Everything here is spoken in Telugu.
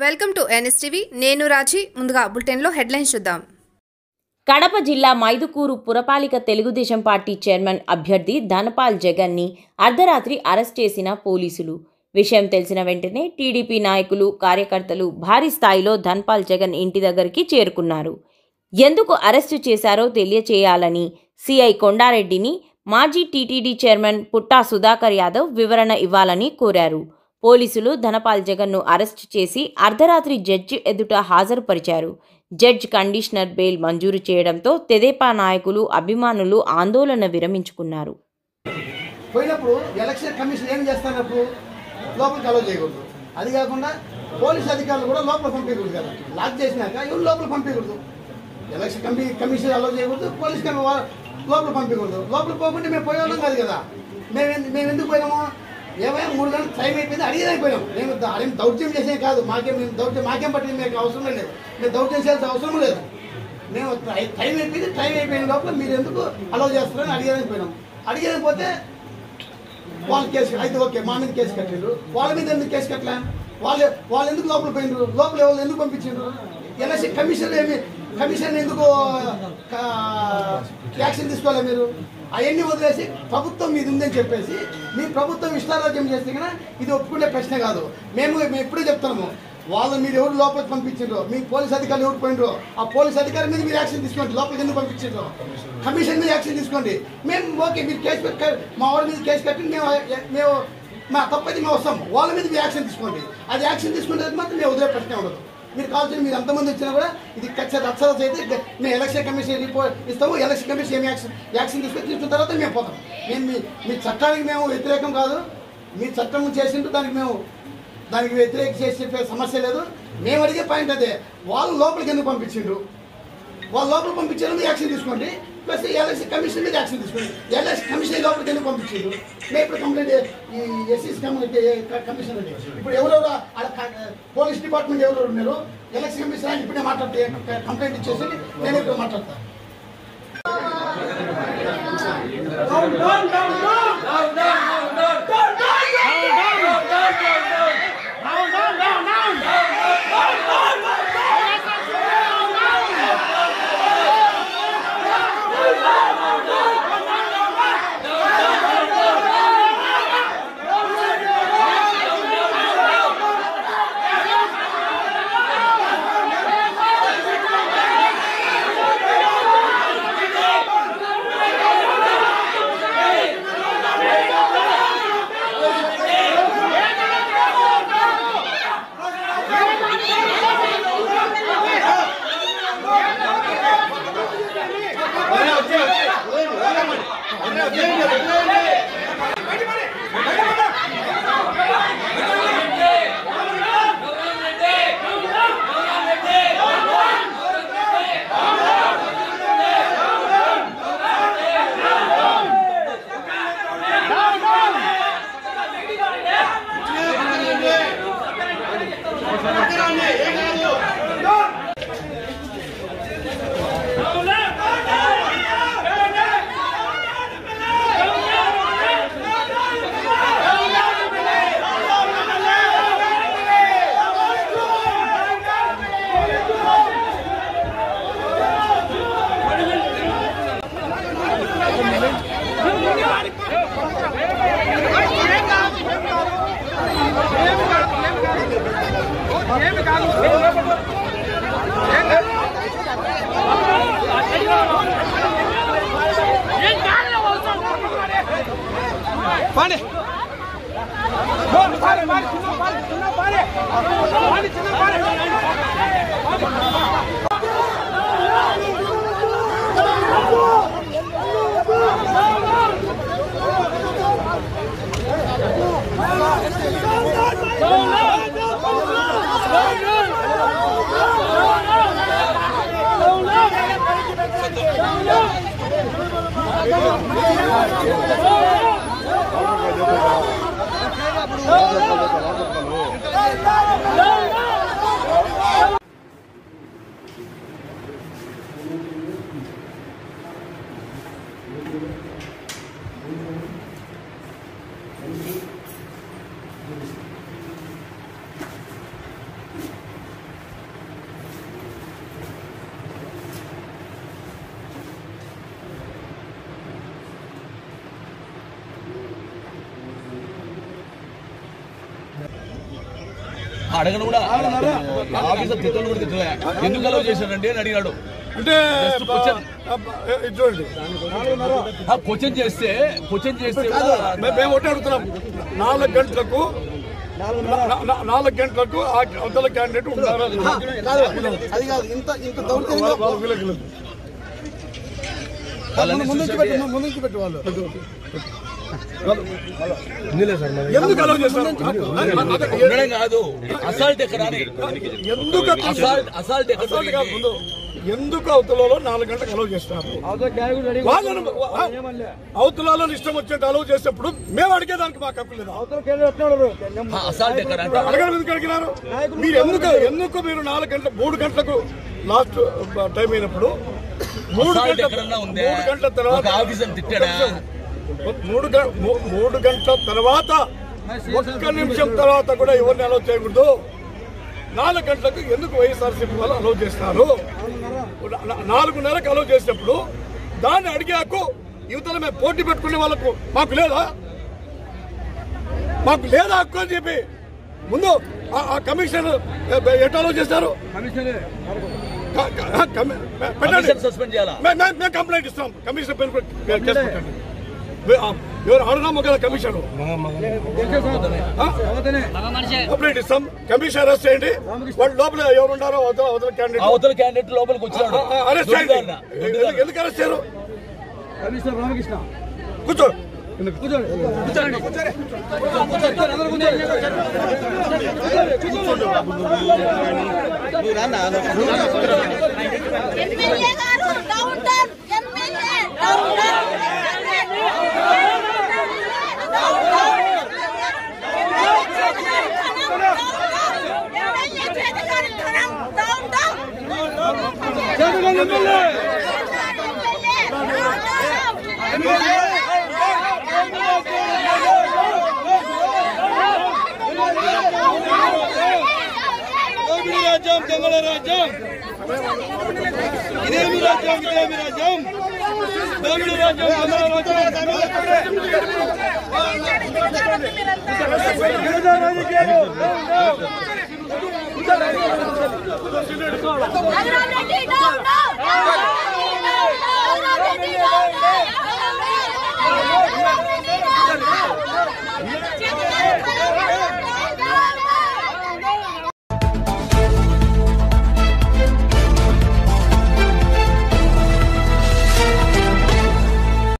వెల్కమ్ టు ఎన్ఎస్టీవీ నేను రాజీ ముందుగా బులెటిన్లో హెడ్లైన్స్ చూద్దాం కడప జిల్లా మైదుకూరు పురపాలిక తెలుగుదేశం పార్టీ చైర్మన్ అభ్యర్థి ధనపాల్ జగన్ని అర్ధరాత్రి అరెస్ట్ చేసిన పోలీసులు విషయం తెలిసిన వెంటనే టీడీపీ నాయకులు కార్యకర్తలు భారీ స్థాయిలో ధన్పాల్ జగన్ ఇంటి దగ్గరికి చేరుకున్నారు ఎందుకు అరెస్టు చేశారో తెలియచేయాలని సిఐ కొండారెడ్డిని మాజీ టీటీడీ చైర్మన్ పుట్టా సుధాకర్ యాదవ్ వివరణ ఇవ్వాలని కోరారు పోలీసులు ధనపాల్ జగన్ను అరెస్ట్ చేసి అర్ధరాత్రి జడ్జి ఎదుట హాజరుపరిచారు జడ్జ్ కండిషనర్ బెయిల్ మంజూరు చేయడంతో తెదేపా నాయకులు అభిమానులు ఆందోళన విరమించుకున్నారు పోయినప్పుడు ఎలక్షన్ కమిషన్ ఏం చేస్తున్నప్పుడు లోపలికి అలో చేయకూడదు అది కాకుండా పోలీస్ అధికారులు కూడా లోపల పంపించకూడదు కదా లాక్ చేసినాక ఎవరు లోపల పంపించకూడదు ఎలక్షన్ కమి కమిషన్ అలో చేయకూడదు పోలీస్ కమి వా- లోపల పంపించకూడదు లోపల పోకుంటే మేము పోయేవాళ్ళం కాదు కదా మేము ఎందు- మేము ఎందుకు పోయినాము ఏమైనా మూడు గంటలు టైం అయిపోయింది అడిగేదానికి పోయినాం మేము ద- అదేం దౌర్జన్యం చేసే కాదు మాకేం మేము దౌర్జన్యం మాకేం పట్టింది మీకు అవసరం లేదు మేము దౌర్జన్యం చేయాల్సిన అవసరం లేదు మేము టై- టైం అయిపోయింది టైం అయిపోయిన లోపల మీరు ఎందుకు అలో చేస్తున్నారని అడిగేదానికి పోయినాం అడిగేదానికి పోతే వాళ్ళు కేసు అయితే ఓకే మా మీద కేసు కట్టిండ్రు వాళ్ళ మీద ఎందుకు కేసు కట్టలే వాళ్ళు వాళ్ళు ఎందుకు లోపల పోయిండ్రు లోపల ఎవరు ఎందుకు పంపించిండ్రు ఎలక్షన్ కమిషన్ ఏమి కమిషన్ ఎందుకు కా- యాక్షన్ తీసుకోవాలి మీరు అవన్నీ వదిలేసి ప్రభుత్వం మీద ఉందని చెప్పేసి మీ ప్రభుత్వం ఇష్టారాజ్యం చేస్తే కన్నా ఇది ఒప్పుకునే ప్రశ్న కాదు మేము మేము ఎప్పుడూ చెప్తున్నాము వాళ్ళు మీరు ఎవరు లోపలికి పంపించారో మీ పోలీస్ అధికారులు ఎవరు పోయినరో ఆ పోలీస్ అధికారి మీద మీరు యాక్షన్ తీసుకోండి లోపలికి ఎందుకు పంపించారో కమిషన్ మీద యాక్షన్ తీసుకోండి మేము ఓకే మీరు కేసు పెట్టి మా వాళ్ళ మీద కేసు కట్టి మేము మేము మా తప్పది మేము వస్తాం వాళ్ళ మీద మీరు యాక్షన్ తీసుకోండి అది యాక్షన్ తీసుకుంటే మాత్రం మేము వదిలే ప్రశ్న ఉండదు మీరు కావాల్సిన మీరు ఎంతమంది వచ్చినా కూడా ఇది ఖచ్చితంగా అక్షరాలు అయితే గ- మేము ఎలక్షన్ కమిషన్ రిపోర్ట్ ఇస్తాము ఎలక్షన్ కమిషన్ ఏం యాక్షన్ యాక్షన్ తీసుకొని తీసుకున్న తర్వాత మేము పోతాం మేము మీ మీ చట్టానికి మేము వ్యతిరేకం కాదు మీ చట్టం చేసింటూ దానికి మేము దానికి వ్యతిరేక చేసి చెప్పే సమస్య లేదు మేము అడిగే పాయింట్ అదే వాళ్ళు లోపలికి ఎందుకు పంపించిండ్రు వాళ్ళు లోపల పంపించారు మీరు యాక్షన్ తీసుకోండి ప్లస్ ఎలక్షన్ కమిషన్ మీద యాక్షన్ తీసుకోండి ఎలక్షన్ కమిషన్ లోపలికి ఎందుకు పంపించారు మేము ఇప్పుడు కంప్లైంట్ ఈ ఎస్సీస్ కమిషన్ అండి ఇప్పుడు ఎవరెవరు ఆడ క- పోలీస్ డిపార్ట్మెంట్ ఎవరెవరు ఉన్నారు ఎలక్షన్ కమిషన్ ఆయన ఇప్పుడే మాట్లాడితే కంప్లైంట్ ఇచ్చేసి నేను ఇప్పుడు మాట్లాడతాను అడగను కూడా ఆఫీసర్ తిట్టలు కూడా తిట్టలే ఎందుకు అలౌ చేశారండి అని అడిగాడు అంటే Just question. ఇది చూడండి క్వశ్చన్ చేస్తే క్వశ్చన్ చేస్తే మే- మేము ఒకటే అడుగుతున్నాం నాలుగు గంటలకు నా- నా- నాలుగు గంటలకు ఆ అవతల క్యాండిడేట్ ఉండాలి కాదు అది కాదు ఇంత ఇంత దౌర్జన్యంగా వాళ్ళని ముందు నుంచి చూస్తే పెట్టు ముందు నుంచి పెట్టు వాళ్ళు ఎందుకు అలౌ చేస్తారు ఉండడం కాదు అసాల్ట్ ఎక్కడ అని. ఎందుకు అసాల్ట్ అసాల్ట్ ఎక్కడ అసలు కాదు జరిగింది? ముందు ఎందుకు అవతలలో నాలుగు గంటలకు అలౌ చేస్తారు వాళ్ళను అవతలలో ఇష్టం వచ్చేట్టు అలౌ చేసేప్పుడు మేము అడిగేదానికి మాకు హక్కు లేదు ఆ, అసాల్ట్ ఎక్కడ అంటే అడగడం ఎందుకు అడిగినారు మీరు ఎందుకు ఎందుకు మీరు నాలుగు గంటల మూడు గంటలకు లాస్ట్ టైం అయినప్పుడు మూడు అసాల్ట్ గంటల ఎక్కడన్నా ఉందే మూడు గంటల ఒక తర్వాత ఆఫీసర్ తిట్టాడా మూడు గ- మూ- మూడు గంటల తర్వాత ఒక్క నిమిషం తర్వాత కూడా ఎవరిని అలౌ చేయకూడదు నాలుగు గంటలకు ఎందుకు వైఎస్ఆర్సీపీ వాళ్ళు అలౌ చేస్తారు నా- నాలుగున్నరకు అలౌ చేసినప్పుడు దాన్ని అడిగే హక్కు యువతల మేము పోటీ పెట్టుకునే వాళ్ళకు మాకు లేదా మాకు లేదా హక్కు అని చెప్పి ముందు ఆ- ఆ కమిషన్ ఎట్లా అలౌ చేస్తారు క- క- ఆ కమి- పెట్టండి కమిషన్ సస్పెండ్ చేయాలా మే- మే- మేము కంప్లైంట్ ఇస్తాం కమిషన్ పేరు కూడా కే- కేసు పెట్టండి వే- ఆ, ఎవరు అడుగున్నాము కదా కమిషన్ కంప్లైంట్ ఇస్తాం కమిషన్ అరెస్ట్ చేయండి వాళ్ళు లోపల ఎవరు ఉన్నారో అవతల అవతల క్యాండిడేట్ అవతల క్యాండిడేట్ లోపలికి వచ్చినాడు అరెస్ట్ చేయండి దొడ్డిదారిన, ఎందుకు- దొడ్డిదారిన. ఎందుకు అరెస్ట్ చేయరు కూర్చో ఎమ్మెల్యే గారు down down MLA down down రాజ్యం దొంగల రాజ్యం ఇదేమి రాజ్యం ఇదేమి రాజ్యం దొంగల రాజ్యం దొంగల Agrareddy down down Agrareddy down down